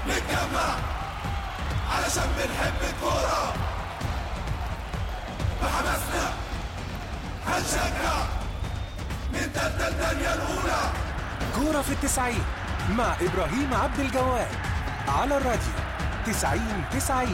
نتجمع علشان بنحب الكورة بحماسنا هنشجع من تالتة الدنيا الأولى كورة في التسعين مع إبراهيم عبد الجواد على الراديو تسعين تسعين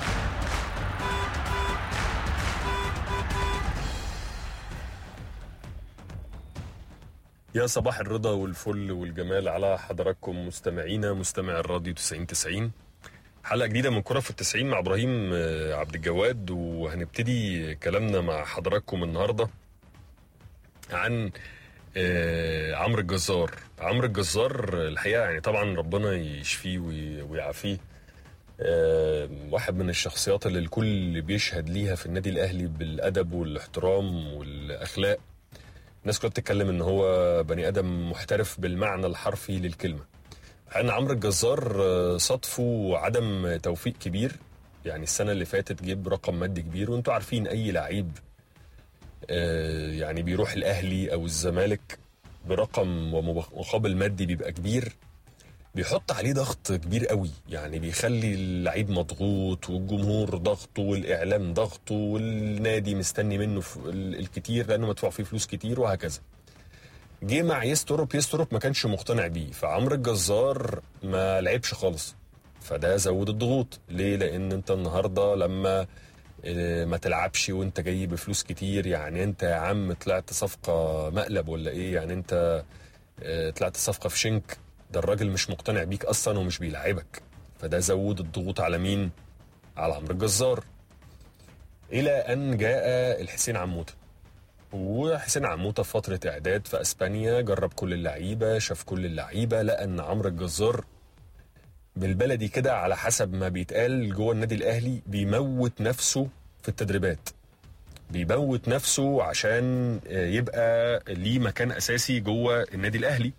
يا صباح الرضا والفل والجمال على حضراتكم مستمعينا مستمع الراديو 90 90 حلقة جديدة من كرة في التسعين مع إبراهيم آه، عبد الجواد وهنبتدي كلامنا مع حضراتكم النهاردة عن آه، عمرو الجزار عمرو الجزار الحقيقة يعني طبعا ربنا يشفيه وي- ويعافيه آه، واحد من الشخصيات اللي الكل بيشهد ليها في النادي الأهلي بالأدب والاحترام والأخلاق الناس كلها بتتكلم ان هو بني ادم محترف بالمعنى الحرفي للكلمه ان عمرو الجزار آه، صدفه عدم توفيق كبير يعني السنه اللي فاتت جيب رقم مادي كبير وانتوا عارفين اي لعيب آه، يعني بيروح الاهلي او الزمالك برقم ومقابل مادي بيبقى كبير بيحط عليه ضغط كبير قوي يعني بيخلي اللعيب مضغوط والجمهور ضغطه والاعلام ضغطه والنادي مستني منه ف- ال- الكتير لانه مدفوع فيه فلوس كتير وهكذا جه مع يستروب يستروب ما كانش مقتنع بيه فعمرو الجزار ما لعبش خالص فده زود الضغوط ليه لان انت النهارده لما آه، ما تلعبش وانت جاي بفلوس كتير يعني انت يا عم طلعت صفقه مقلب ولا ايه يعني انت آه، طلعت صفقه في شنك ده الراجل مش مقتنع بيك اصلا ومش بيلعبك فده زود الضغوط على مين على عمرو الجزار الى ان جاء الحسين عموته وحسين عموته في فتره اعداد في اسبانيا جرب كل اللعيبه شاف كل اللعيبه لقى ان عمرو الجزار بالبلدي كده على حسب ما بيتقال جوه النادي الاهلي بيموت نفسه في التدريبات بيموت نفسه عشان آه، يبقى ليه مكان اساسي جوه النادي الاهلي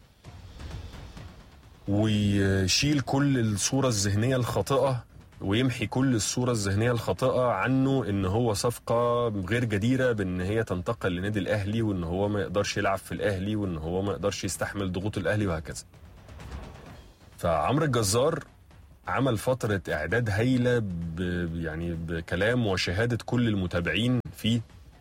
ويشيل كل الصورة الذهنية الخاطئة ويمحي كل الصورة الذهنية الخاطئة عنه ان هو صفقة غير جديرة بان هي تنتقل لنادي الاهلي وان هو ما يقدرش يلعب في الاهلي وان هو ما يقدرش يستحمل ضغوط الاهلي وهكذا فعمرو الجزار عمل فترة اعداد هايلة ب يعني بكلام وشهادة كل المتابعين في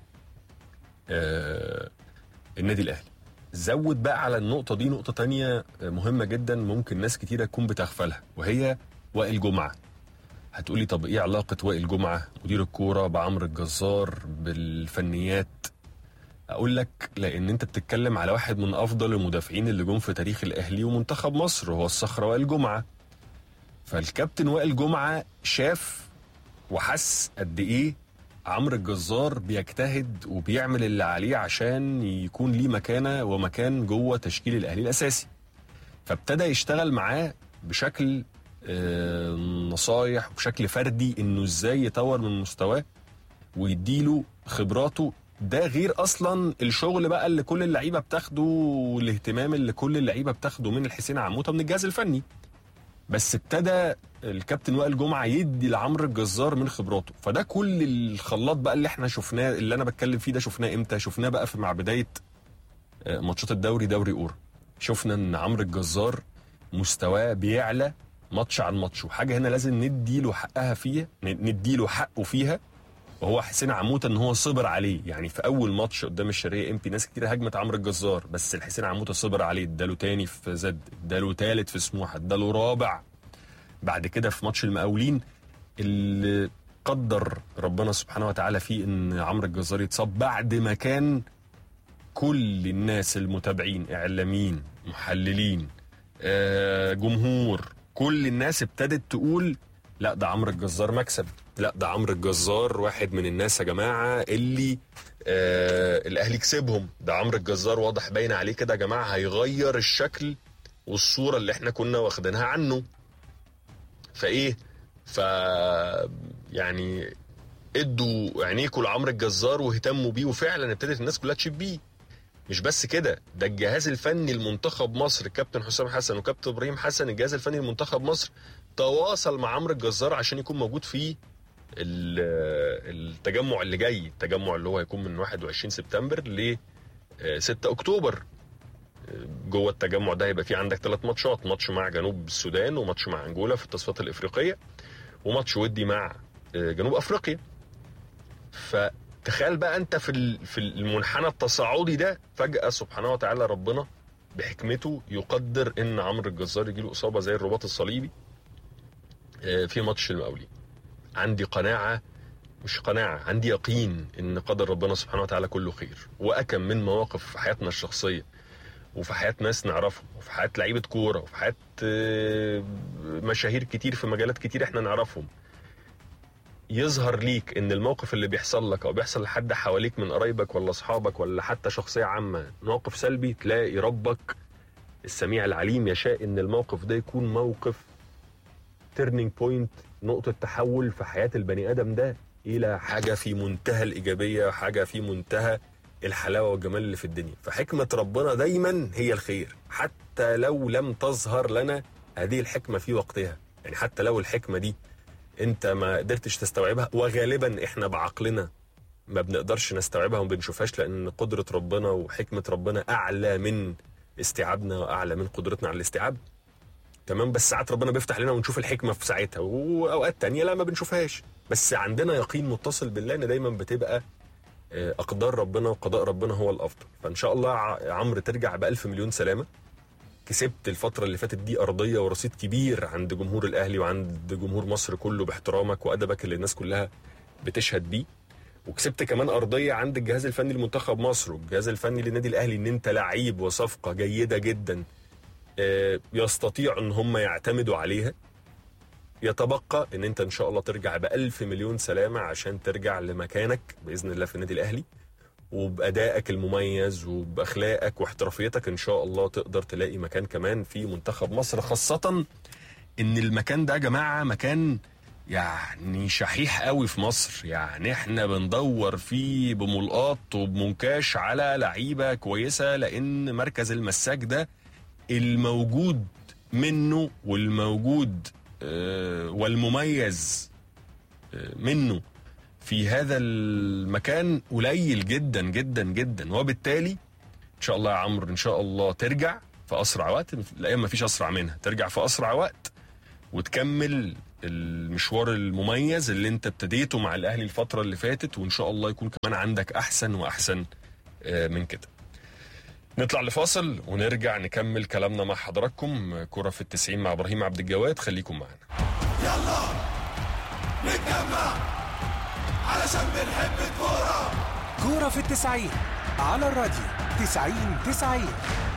آه النادي الاهلي زود بقى على النقطة دي نقطة تانية مهمة جدا ممكن ناس كتيرة تكون بتغفلها وهي وائل جمعة هتقولي طب ايه علاقة وائل جمعة مدير الكورة بعمرو الجزار بالفنيات اقول لك لان انت بتتكلم على واحد من افضل المدافعين اللي جم في تاريخ الاهلي ومنتخب مصر وهو الصخرة وائل جمعة فالكابتن وائل جمعة شاف وحس قد ايه عمرو الجزار بيجتهد وبيعمل اللي عليه عشان يكون ليه مكانه ومكان جوه تشكيل الاهلي الاساسي فابتدى يشتغل معاه بشكل آه، نصايح وبشكل فردي انه ازاي يطور من مستواه ويديله خبراته ده غير اصلا الشغل بقى اللي كل اللعيبه بتاخده والاهتمام اللي كل اللعيبه بتاخده من الحسين عموته من الجهاز الفني بس ابتدى الكابتن وائل جمعه يدي لعمرو الجزار من خبراته فده كل الخلاط بقى اللي احنا شفناه اللي انا بتكلم فيه ده شفناه امتى شفناه بقى في مع بدايه آه، ماتشات الدوري دوري اورا شفنا ان عمرو الجزار مستواه بيعلى ماتش عن ماتش وحاجه هنا لازم نديله حقها فيها ن- نديله حقه فيها وهو حسين عموته ان هو صبر عليه يعني في اول ماتش قدام الشرقيه ام بي ناس كتير هاجمت عمرو الجزار بس الحسين عموته صبر عليه اداله تاني في زد اداله تالت في سموحه اداله رابع بعد كده في ماتش المقاولين اللي قدر ربنا سبحانه وتعالى فيه ان عمرو الجزار يتصاب بعد ما كان كل الناس المتابعين اعلاميين محللين آه، جمهور كل الناس ابتدت تقول لا ده عمرو الجزار مكسب لا ده عمرو الجزار واحد من الناس يا جماعه اللي آه الاهلي كسبهم ده عمرو الجزار واضح باين عليه كده يا جماعه هيغير الشكل والصوره اللي احنا كنا واخدينها عنه فايه ف يعني ادوا عينيكوا لعمرو الجزار واهتموا بيه وفعلا ابتدت الناس كلها تشيب بيه مش بس كده ده الجهاز الفني المنتخب مصر كابتن حسام حسن وكابتن ابراهيم حسن الجهاز الفني المنتخب مصر تواصل مع عمرو الجزار عشان يكون موجود في ال- التجمع اللي جاي التجمع اللي هو هيكون من 21 سبتمبر ل 6 اكتوبر جوه التجمع ده هيبقى في عندك ثلاث ماتشات ماتش مع جنوب السودان وماتش مع انجولا في التصفيات الافريقيه وماتش ودي مع آه، جنوب افريقيا فتخيل بقى انت في ال- في المنحنى التصاعدي ده فجاه سبحانه وتعالى ربنا بحكمته يقدر ان عمرو الجزار يجيله اصابه زي الرباط الصليبي آه، في ماتش المقاولين عندي قناعه مش قناعه عندي يقين ان قدر ربنا سبحانه وتعالى كله خير واكم من مواقف في حياتنا الشخصيه وفي حياه ناس نعرفهم وفي حياه لعيبه كوره وفي حياه آه، مشاهير كتير في مجالات كتير احنا نعرفهم يظهر ليك ان الموقف اللي بيحصل لك او بيحصل لحد حواليك من قرايبك ولا اصحابك ولا حتى شخصيه عامه موقف سلبي تلاقي ربك السميع العليم يشاء ان الموقف ده يكون موقف تيرنينج بوينت نقطه تحول في حياه البني ادم ده الى حاجه في منتهى الايجابيه حاجه في منتهى الحلاوه والجمال اللي في الدنيا فحكمه ربنا دايما هي الخير حتى لو لم تظهر لنا هذه الحكمه في وقتها يعني حتى لو الحكمه دي انت ما قدرتش تستوعبها وغالبا احنا بعقلنا ما بنقدرش نستوعبها وما بنشوفهاش لان قدره ربنا وحكمه ربنا اعلى من استيعابنا واعلى من قدرتنا على الاستيعاب تمام بس ساعات ربنا بيفتح لنا ونشوف الحكمه في ساعتها واوقات تانية لا ما بنشوفهاش بس عندنا يقين متصل بالله ان دايما بتبقى آه، اقدار ربنا وقضاء ربنا هو الافضل فان شاء الله ع- عمرو ترجع بألف مليون سلامه كسبت الفترة اللي فاتت دي أرضية ورصيد كبير عند جمهور الأهلي وعند جمهور مصر كله باحترامك وأدبك اللي الناس كلها بتشهد بيه وكسبت كمان أرضية عند الجهاز الفني لمنتخب مصر والجهاز الفني للنادي الأهلي إن أنت لعيب وصفقة جيدة جدا آه، يستطيع إن هم يعتمدوا عليها يتبقى إن أنت إن شاء الله ترجع بألف مليون سلامة عشان ترجع لمكانك بإذن الله في النادي الأهلي وبأدائك المميز وبأخلاقك واحترافيتك إن شاء الله تقدر تلاقي مكان كمان في منتخب مصر خاصة إن المكان ده يا جماعة مكان يعني شحيح قوي في مصر يعني احنا بندور فيه بملقاط وبمنكاش على لعيبة كويسة لأن مركز المساك ده الموجود منه والموجود آه، والمميز آه، منه في هذا المكان قليل جدا جدا جدا وبالتالي ان شاء الله يا عمرو ان شاء الله ترجع في اسرع وقت الايام ما فيش اسرع منها ترجع في اسرع وقت وتكمل المشوار المميز اللي انت ابتديته مع الاهلي الفتره اللي فاتت وان شاء الله يكون كمان عندك احسن واحسن آه، من كده نطلع لفاصل ونرجع نكمل كلامنا مع حضراتكم كرة في التسعين مع ابراهيم عبد الجواد خليكم معنا يلا نتجمع علشان بنحب الكورة كورة في التسعين على الراديو تسعين تسعين